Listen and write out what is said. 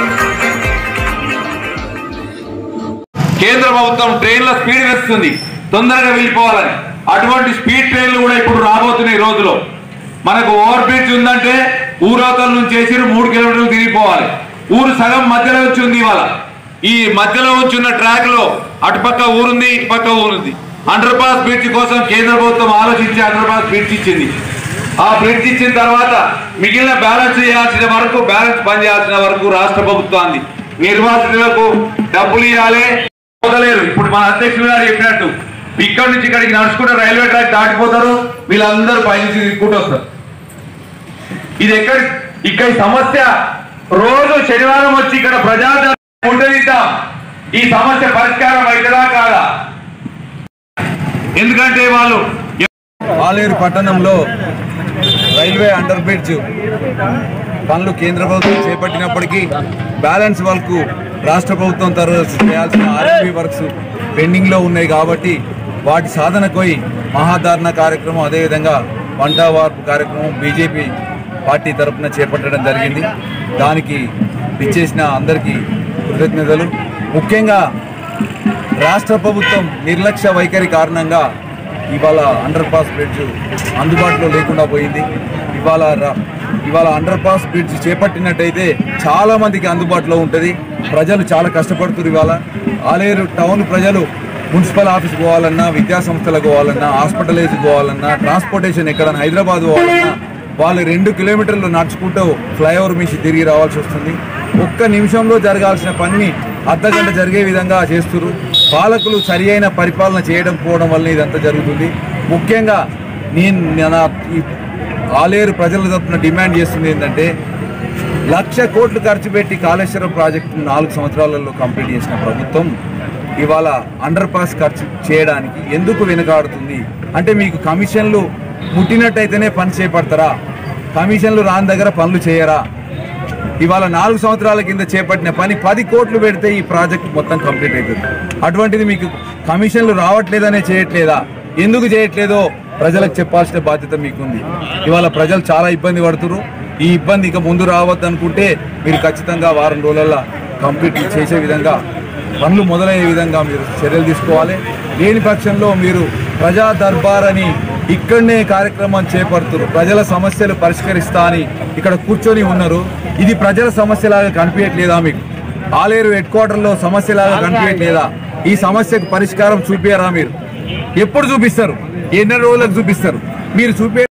కేంద్ర ప్రభుత్వం ట్రైన్ల స్పీడ్ వేస్తుంది తొందరగా వెళ్ళిపోవాలని అటువంటి స్పీడ్ ట్రైన్లు కూడా ఇప్పుడు రాబోతున్నాయి ఈ రోజులో మనకు ఓవర్ బ్రిడ్జ్ ఉందంటే ఊరవతల నుంచి వేసి మూడు కిలోమీటర్లు తిరిగిపోవాలి ఊరు సగం మధ్యలో వచ్చి ఉంది ఇవాళ ఈ మధ్యలో వచ్చి ఉన్న ట్రాక్ లో అటుపక్క ఊరుంది ఇటుపక్క ఊరుంది అండర్ పాస్ బ్రిడ్జ్ కోసం కేంద్ర ప్రభుత్వం ఆలోచించి అండర్ పాస్ బ్రిడ్జ్ ఇచ్చింది ఆ బ్రిడ్జ్ ఇచ్చిన తర్వాత మిగిలిన బ్యాలెన్స్ చేయాల్సిన వరకు బ్యాలెన్స్ బంద్ చేయాల్సిన వరకు రాష్ట్ర ప్రభుత్వాన్ని నిర్వాసితులకు డబ్బులు ఇవ్వాలి పోతలేరు ఇప్పుడు మన అధ్యక్షుడు గారు చెప్పినట్టు ఇక్కడ నుంచి ఇక్కడికి నడుచుకుంటే రైల్వే ట్రాక్ దాటిపోతారు వీళ్ళందరూ పైనుంచి తిరుగుకుంటూ వస్తారు ఇది ఎక్కడ ఇక్కడ ఈ సమస్య రోజు శనివారం వచ్చి ఇక్కడ ప్రజా ఉండదిద్దాం ఈ సమస్య పరిష్కారం అవుతుందా కాదా ఎందుకంటే వాళ్ళు ఆలేరు పట్టణంలో రైల్వే అండర్ బ్రిడ్జ్ పనులు కేంద్ర ప్రభుత్వం చేపట్టినప్పటికీ బ్యాలెన్స్ వర్క్ రాష్ట్ర ప్రభుత్వం తరఫు చేయాల్సిన ఆర్ఎంపీ వర్క్స్ పెండింగ్లో ఉన్నాయి కాబట్టి వాటి సాధనకై మహాధారణ కార్యక్రమం అదేవిధంగా వంట వార్పు కార్యక్రమం బీజేపీ పార్టీ తరఫున చేపట్టడం జరిగింది దానికి ఇచ్చేసిన అందరికీ కృతజ్ఞతలు ముఖ్యంగా రాష్ట్ర ప్రభుత్వం నిర్లక్ష్య వైఖరి కారణంగా ఇవాళ అండర్ పాస్ బ్రిడ్జ్ అందుబాటులో లేకుండా పోయింది ఇవాళ ర- ఇవాళ అండర్ పాస్ బ్రిడ్జ్ చేపట్టినట్టయితే చాలా మందికి అందుబాటులో ఉంటుంది ప్రజలు చాలా కష్టపడుతున్నారు ఇవాళ ఆలేరు టౌన్ ప్రజలు మున్సిపల్ ఆఫీస్ పోవాలన్నా విద్యా సంస్థలకు పోవాలన్నా హాస్పిటలైజ్ పోవాలన్నా ట్రాన్స్పోర్టేషన్ ఎక్కడన్నా హైదరాబాద్ పోవాలన్నా వాళ్ళు రెండు కిలోమీటర్లు నడుచుకుంటూ ఫ్లైఓవర్ మించి తిరిగి రావాల్సి వస్తుంది ఒక్క నిమిషంలో జరగాల్సిన పనిని అర్ధగంట జరిగే విధంగా చేస్తున్నారు పాలకులు సరి అయిన పరిపాలన చేయడం పోవడం వల్ల ఇదంతా జరుగుతుంది ముఖ్యంగా నేను నా ఈ ఆలేరు ప్రజల తరపున డిమాండ్ చేస్తుంది ఏంటంటే లక్ష కోట్లు ఖర్చు పెట్టి కాళేశ్వరం ప్రాజెక్టు నాలుగు సంవత్సరాలలో కంప్లీట్ చేసిన ప్రభుత్వం ఇవాళ అండర్ పాస్ ఖర్చు చేయడానికి ఎందుకు వెనుకాడుతుంది అంటే మీకు కమిషన్లు ముట్టినట్టయితేనే పని చేపడతారా కమిషన్లు రాని దగ్గర పనులు చేయరా ఇవాళ నాలుగు సంవత్సరాల కింద చేపట్టిన పని పది కోట్లు పెడితే ఈ ప్రాజెక్ట్ మొత్తం కంప్లీట్ అవుతుంది అటువంటిది మీకు కమిషన్లు రావట్లేదనే చేయట్లేదా ఎందుకు చేయట్లేదో ప్రజలకు చెప్పాల్సిన బాధ్యత మీకుంది ఇవాళ ప్రజలు చాలా ఇబ్బంది పడుతున్నారు ఈ ఇబ్బంది ఇక ముందు రావద్దు అనుకుంటే మీరు ఖచ్చితంగా వారం రోజులలో కంప్లీట్ చేసే విధంగా పనులు మొదలయ్యే విధంగా మీరు చర్యలు తీసుకోవాలి లేని పక్షంలో మీరు ప్రజా దర్బార్ అని ఇక్కడనే కార్యక్రమం చేపడుతున్నారు ప్రజల సమస్యలు పరిష్కరిస్తా అని ఇక్కడ కూర్చొని ఉన్నారు ఇది ప్రజల సమస్యలాగా కనిపించట్లేదా మీకు ఆలేరు హెడ్ క్వార్టర్లో సమస్యలాగా కనిపించట్లేదా ఈ సమస్యకు పరిష్కారం చూపించారా మీరు ఎప్పుడు చూపిస్తారు ఎన్ని రోజులకు చూపిస్తారు మీరు చూపే